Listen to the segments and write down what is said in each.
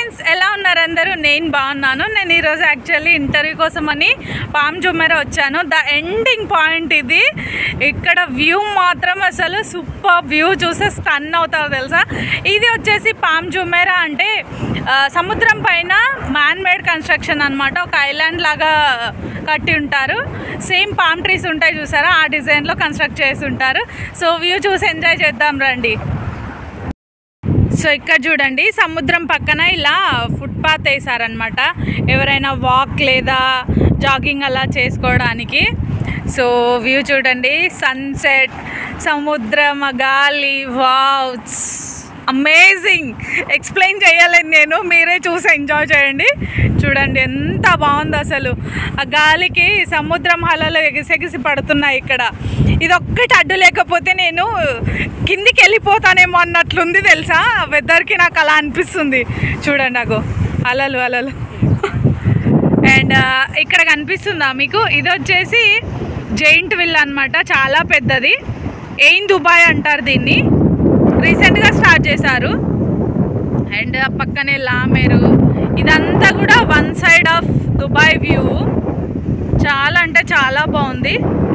friends ఎలా ఉన్నారు అందరూ నేను బాగున్నాను నేను ఈరోజు యాక్చువల్లీ ఇంటర్వ్యూ కోసం అని పామ్ జుమెరా వచ్చాను ద ఎండింగ్ పాయింట్ ఇది ఇక్కడ వ్యూ మాత్రం అసలు సూపర్ వ్యూ చూస్తే స్టన్ అవుతారు తెలుసా ఇది వచ్చేసి పామ్ జుమెరా అంటే ఆ, సముద్రం పైన మ్యాన్ మేడ్ కన్స్ట్రక్షన్ అనమాట ఒక ఐలాండ్ లాగా కట్టి ఉంటారు సేమ్ పామ్ ట్రీస్ ఉంటాయి చూసారా ఆ డిజైన్లో కన్స్ట్రక్ట్ చేసి ఉంటారు సో వ్యూ చూసి ఎంజాయ్ చేద్దాం రండి సో ఇక్కడ చూడండి సముద్రం పక్కన ఇలా ఫుట్పాత్ వేసారనమాట ఎవరైనా వాక్ లేదా జాగింగ్ అలా చేసుకోవడానికి సో వ్యూ చూడండి సన్సెట్ సముద్రం ఆ గాలి వావ్స్ అమేజింగ్ ఎక్స్ప్లెయిన్ చేయాలని నేను మీరే చూసి ఎంజాయ్ చేయండి చూడండి ఎంత బాగుంది అసలు ఆ గాలికి సముద్రం హలలు ఎగిసెగిసి పడుతున్నాయి ఇక్కడ ఇది ఒక్కటి అడ్డు లేకపోతే నేను కిందికి వెళ్ళిపోతానేమో అన్నట్లుంది తెలుసా వెదర్కి నాకు అలా అనిపిస్తుంది చూడండి నాకు అలలు అలలు అండ్ ఇక్కడ కనిపిస్తుందా మీకు ఇది వచ్చేసి జైంట్ విల్ అన్నమాట చాలా పెద్దది ఎయిన్ దుబాయ్ అంటారు దీన్ని రీసెంట్గా స్టార్ట్ చేశారు అండ్ పక్కనే లామేరు ఇదంతా కూడా one side of Dubai view చాలా అంటే చాలా బాగుంది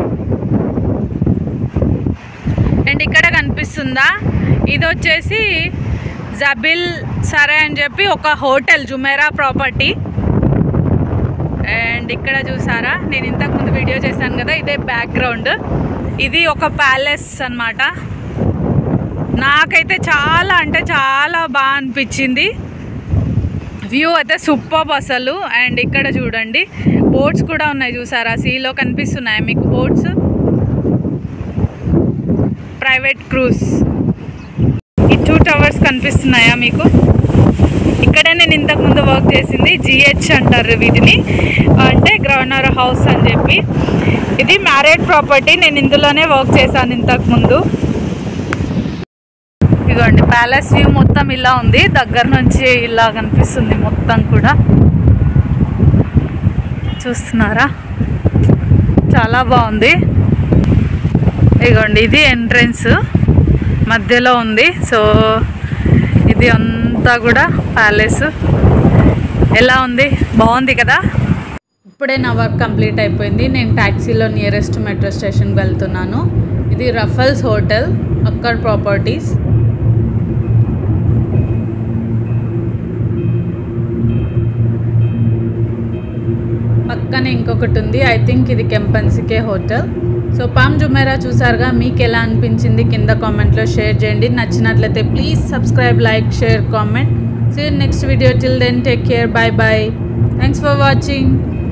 అండ్ ఇక్కడ కనిపిస్తుందా ఇది వచ్చేసి జబిల్ సరే అని చెప్పి ఒక హోటల్ జుమేరా ప్రాపర్టీ అండ్ ఇక్కడ చూసారా నేను ఇంతకుముందు వీడియో చేశాను కదా ఇదే బ్యాక్గ్రౌండ్ ఇది ఒక ప్యాలెస్ అన్నమాట నాకైతే చాలా అంటే చాలా బాగా అనిపించింది వ్యూ అయితే సూపర్ అసలు అండ్ ఇక్కడ చూడండి బోట్స్ కూడా ఉన్నాయి చూసారా సీలో కనిపిస్తున్నాయి మీకు బోట్స్ ప్రైవేట్ క్రూజ్ ఈ టూ టవర్స్ కనిపిస్తున్నాయా మీకు ఇక్కడే నేను ఇంతకుముందు వర్క్ చేసింది జిహెచ్ అంటారు వీటిని అంటే గ్రౌండర్ హౌస్ అని చెప్పి ఇది మ్యారేడ్ ప్రాపర్టీ నేను ఇందులోనే వర్క్ చేశాను ఇంతకుముందు ఇదిగోండి ప్యాలెస్ వ్యూ మొత్తం ఇలా ఉంది దగ్గర నుంచి ఇలా కనిపిస్తుంది మొత్తం కూడా చూస్తున్నారా చాలా బాగుంది ఇదిగోండి ఇది ఎంట్రన్స్ మధ్యలో ఉంది సో ఇది అంతా కూడా ప్యాలెస్ ఎలా ఉంది బాగుంది కదా ఇప్పుడే నా వర్క్ కంప్లీట్ అయిపోయింది నేను ట్యాక్సీలో నియరెస్ట్ మెట్రో స్టేషన్కి వెళ్తున్నాను ఇది రఫల్స్ హోటల్ అక్కర్ ప్రాపర్టీస్ పక్కనే ఇంకొకటి ఉంది ఐ థింక్ ఇది Kempinski hotel so Palm Jumeirah చూసారుగా మీకు ఎలా అనిపించింది కింద కామెంట్లో షేర్ చేయండి నచ్చినట్లయితే please subscribe like share comment see next video till then take care bye bye thanks for watching